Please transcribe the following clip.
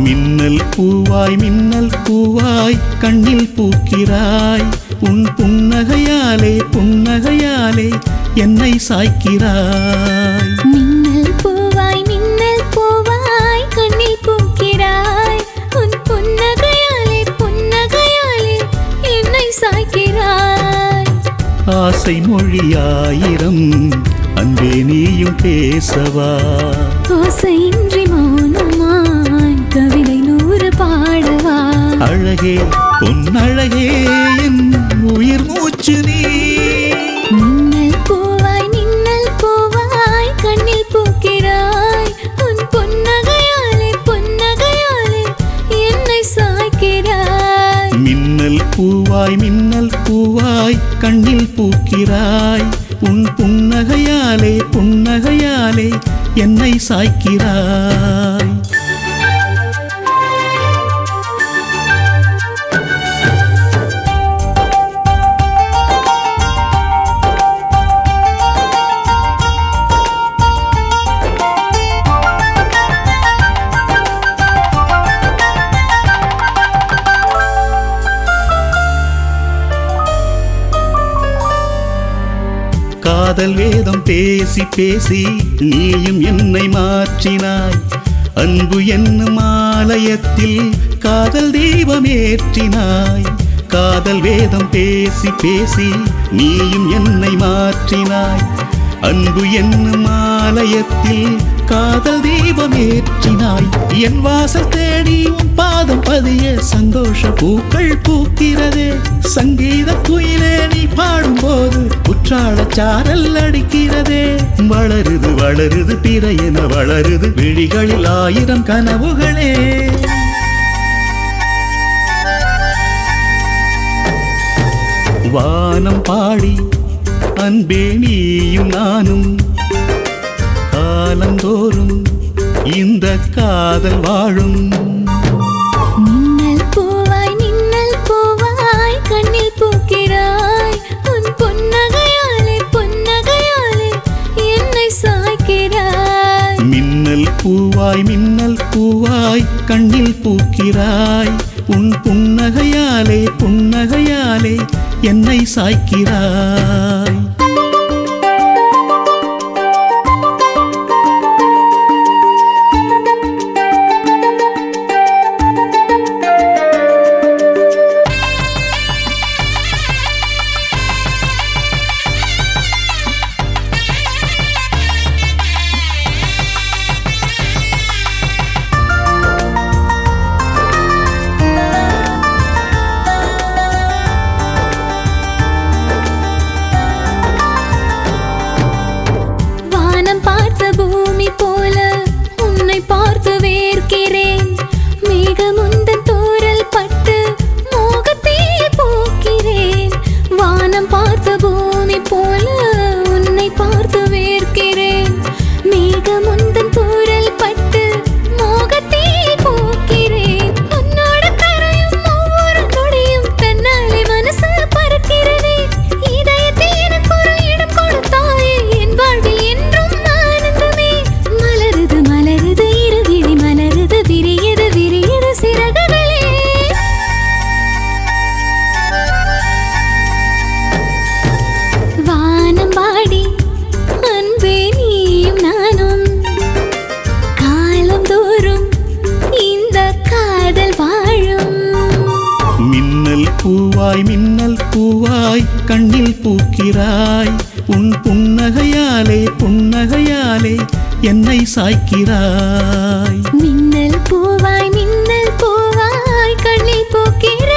மின்னல் பூவாய் மின்னல் பூவாய் கண்ணில் பூக்கிறாய் உன் புன்னகையாலே புன்னகையாலே என்னை சாய்க்கிறாய் மின்னல் பூவாய் மின்னல் பூவாய் கண்ணில் பூக்கிறாய் உன் புன்னகையாலே புன்னகையாலே என்னை சாய்க்கிறாய் ஆசை மொழியாயிரம் அன்பே நீயும் பேசவா ஓசையின்றி மௌனமாய் கவிதை நூறு பாடவா அழகே பொன்னழகே என் உயிர் மூச்சு நீ மின்னல் பூவாய் மின்னல் பூவாய் கண்ணில் பூக்கிறாய் உன் புன்னகையாலே புன்னகையாலே என்னை சாய்க்கிறாய் மின்னல் பூவாய் மின்னல் பூவாய் கண்ணில் பூக்கிறாய் உன் புன்னகையாலே புன்னகையாலே என்னை சாய்க்கிறாய் காதல் வேதம் பேசி பேசி நீயும் என்னை மாற்றினாய் அன்பு என்னும் ஆலயத்தில் காதல் தெய்வம் ஏற்றினாய் காதல் வேதம் பேசி பேசி நீயும் என்னை மாற்றினாய் அன்பு என்னும் ஆலயத்தில் காதல் தெய்வம் ஏற்றினாய் என் வாசல் தேடி உன் பாதம் பதிய சந்தோஷ பூக்கள் பூக்கிறதே சங்கீத குயிலே நீ பாடும்போது குற்றால சாரல் அடிக்கிறதே வளருது வளருது பிறையென வளருது விழிகளில் ஆயிரம் கனவுகளே வானம் பாடி அன்பே நீயும் நானும் காலந்தோறும் இந்த காதல் வாழும் மின்னல் பூவாய் மின்னல் பூவாய் கண்ணில் பூக்கிறாய் உன் புன்னகையாலே புன்னகையாலே என்னை சாய்க்கிறாய் மின்னல் பூவாய் மின்னல் பூவாய் கண்ணில் பூக்கிறாய் உன் புன்னகையாலே புன்னகையாலே என்னை சாய்க்கிறாய் வானம் பார்த்த பூமி போல உன்னை பார்த்து வேர்க்கிறேன் மேகமுந்தன் தூரல் பட்டு மோகத்தையே போக்கிறேன் வானம் பார்த்த பூமி போல உன்னை பார்த்து வேர்க்கிறேன் மேகமுந்தன் தூரல் பட்டு மோகத்தையே போக்கிறேன் உன்னோட கரையும் ஒவ்வொரு நொடியும் தன்னாலே மனசு பறக்கிறதே இதயத்தில் எனக்கு ஒரு இடம் கொடுத்தாயே என் வாழ்வில் என்றும் ஆனந்தமே மலருது மலருது இருவிழி மலருது விரியது விரியது சிறகுகளே வானம் பாடி அன்பே நீயும் நானும் காலம் தோறும் இந்த காதல் வாழும் மின்னல் பூவாய் மின்னல் பூவாய் கண்ணில் பூக்கிறாய் உன் புன்னகையாலே புன்னகையாலே என்னை சாய்க்கிறாய் மின்னல் பூவாய் மின்னல் பூவாய் கண்ணில் பூக்கிற